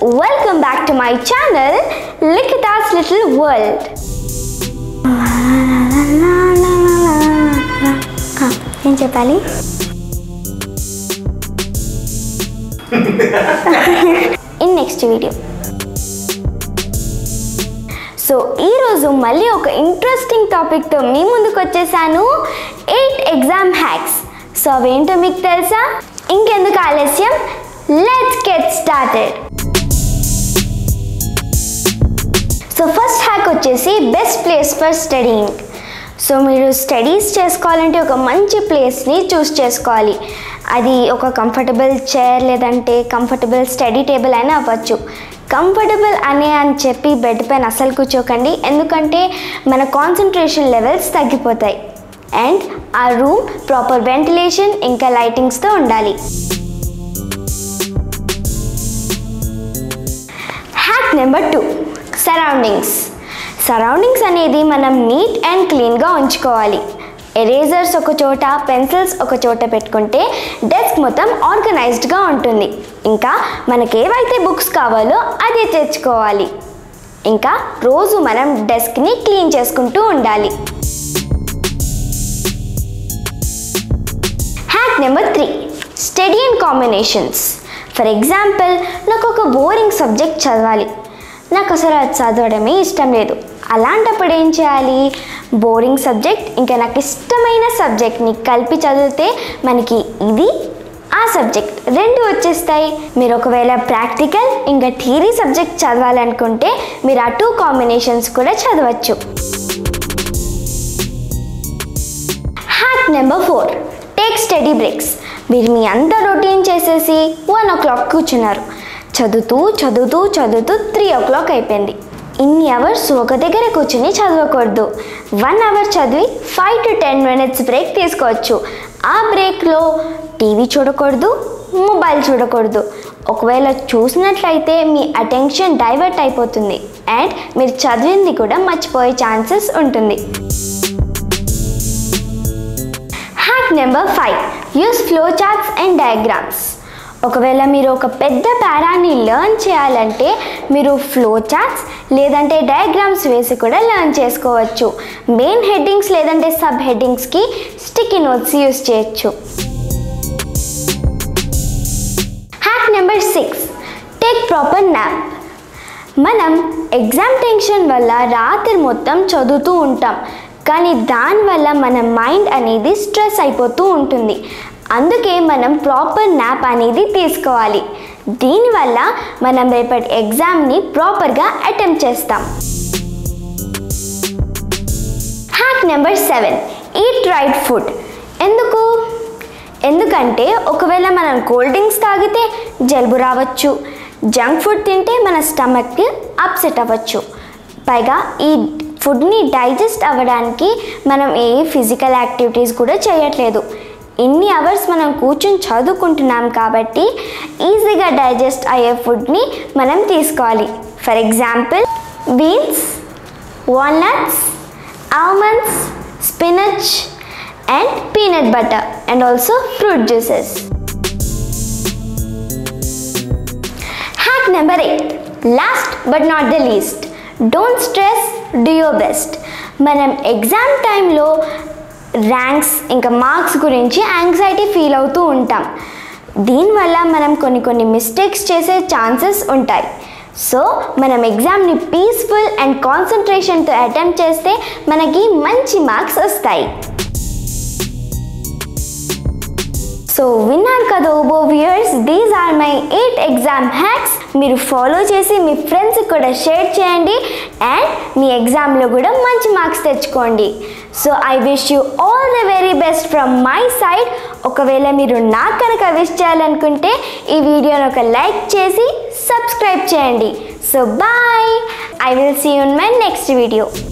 welcome back to my channel Likhita's little world ఏం చెప్పాలి in next video so ఈరోజు మళ్ళీ ఒక ఇంట్రెస్టింగ్ టాపిక్తో మీ ముందుకు వచ్చేసాను ఎయిట్ ఎగ్జామ్ హ్యాక్స్ సో అవేంటో మీకు తెలుసా ఇంకెందుకు ఆలస్యం let's get started so first hack వచ్చేసి best place for studying so మీరు స్టడీస్ చేసుకోవాలంటే ఒక మంచి ప్లేస్ని చూస్ చేసుకోవాలి అది ఒక కంఫర్టబుల్ చైర్ లేదంటే కంఫర్టబుల్ స్టడీ టేబుల్ అయినా అవ్వచ్చు కంఫర్టబుల్ అనే అని చెప్పి బెడ్ పైన అసలు కూర్చోకండి ఎందుకంటే మన కాన్సన్ట్రేషన్ లెవెల్స్ తగ్గిపోతాయి అండ్ ఆ రూమ్ ప్రాపర్ వెంటిలేషన్ ఇంకా లైటింగ్స్తో ఉండాలి hack number two surroundings surroundings అనేది మనం నీట్ అండ్ క్లీన్గా ఉంచుకోవాలి ఎరేజర్స్ ఒక చోట పెన్సిల్స్ ఒక చోట పెట్టుకుంటే డెస్క్ మొత్తం ఆర్గనైజ్డ్గా ఉంటుంది ఇంకా మనకి ఏవైతే బుక్స్ కావాలో అదే తెచ్చుకోవాలి ఇంకా రోజు మనం డెస్క్ని క్లీన్ చేసుకుంటూ ఉండాలి hack number three study and combinations for example నాకు ఒక బోరింగ్ సబ్జెక్ట్ చదవాలి నాకు అసలు అది చదవడమే ఇష్టం లేదు అలాంటప్పుడు ఏం చేయాలి బోరింగ్ సబ్జెక్ట్ ఇంకా నాకు ఇష్టమైన సబ్జెక్ట్ని కలిపి చదివితే మనకి ఇది ఆ సబ్జెక్ట్ రెండు వచ్చేస్తాయి మీరు ఒకవేళ ప్రాక్టికల్ ఇంకా థియరీ సబ్జెక్ట్ చదవాలనుకుంటే మీరు ఆ టూ కాంబినేషన్స్ కూడా చదవచ్చు hack number four take study breaks మీరు మీ అంతా రొటీన్ చేసేసి వన్ ఓ క్లాక్ కూర్చున్నారు చదువుతూ చదువుతూ చదువుతూ త్రీ ఓ క్లాక్ అయిపోయింది ఇన్ని అవర్స్ ఒక దగ్గర కూర్చుని చదవకూడదు వన్ అవర్ చదివి five to ten minutes break తీసుకోవచ్చు ఆ బ్రేక్లో టీవీ చూడకూడదు మొబైల్ చూడకూడదు ఒకవేళ చూసినట్లయితే మీ అటెన్షన్ డైవర్ట్ అయిపోతుంది అండ్ మీరు చదివింది కూడా మర్చిపోయే ఛాన్సెస్ ఉంటుంది hack number five use flow charts and diagrams ఒకవేళ మీరు ఒక పెద్ద పారాని లెర్న్ చేయాలంటే మీరు ఫ్లో చార్ట్స్ లేదంటే డయాగ్రామ్స్ వేసి కూడా లెర్న్ చేసుకోవచ్చు మెయిన్ హెడ్డింగ్స్ లేదంటే సబ్ హెడ్డింగ్స్కి స్టిక్కీ నోట్స్ యూస్ చేయొచ్చు hack number six take proper nap మనం ఎగ్జామ్ టెన్షన్ వల్ల రాత్రి మొత్తం చదువుతూ ఉంటాం కానీ దానివల్ల మన మైండ్ అనేది స్ట్రెస్ అయిపోతూ ఉంటుంది అందుకే మనం ప్రాపర్ న్యాప్ అనేది తీసుకోవాలి దీనివల్ల మనం రేపటి ఎగ్జామ్ని ప్రాపర్గా అటెంప్ట్ చేస్తాం hack number seven eat right food ఎందుకు ఎందుకంటే ఒకవేళ మనం కోల్డ్ డ్రింక్స్ తాగితే జలుబు రావచ్చు జంక్ ఫుడ్ తింటే మన స్టమక్కి అప్సెట్ అవ్వచ్చు పైగా ఈ ఫుడ్ని డైజెస్ట్ అవ్వడానికి మనం ఏ ఫిజికల్ యాక్టివిటీస్ కూడా చేయట్లేదు ఇన్ని అవర్స్ మనం కూర్చొని చదువుకుంటున్నాం కాబట్టి ఈజీగా డైజెస్ట్ అయ్యే ఫుడ్ని మనం తీసుకోవాలి for example beans walnuts almonds spinach and peanut butter and also fruit juices hack number eight last but not the least don't stress do your best మనం ఎగ్జామ్ టైంలో ర్యాంక్స్ ఇంకా మార్క్స్ గురించి యాంగ్జైటీ ఫీల్ అవుతూ ఉంటాం దీనివల్ల మనం కొన్ని కొన్ని మిస్టేక్స్ చేసే ఛాన్సెస్ ఉంటాయి సో మనం ఎగ్జామ్ని పీస్ఫుల్ అండ్ కాన్సన్ట్రేషన్తో అటెంప్ట్ చేస్తే మనకి మంచి మార్క్స్ వస్తాయి సో విన్నారు కదా ఓబో viewers these are my eight exam hacks మీరు ఫాలో చేసి మీ ఫ్రెండ్స్కి కూడా షేర్ చేయండి అండ్ మీ ఎగ్జామ్లో కూడా మంచి మార్క్స్ తెచ్చుకోండి so I wish you all the very best from my side ఒకవేళ మీరు నాకు కనుక విష్ చేయాలనుకుంటే ఈ వీడియోని ఒక లైక్ చేసి సబ్స్క్రైబ్ చేయండి so bye I will see you in my next video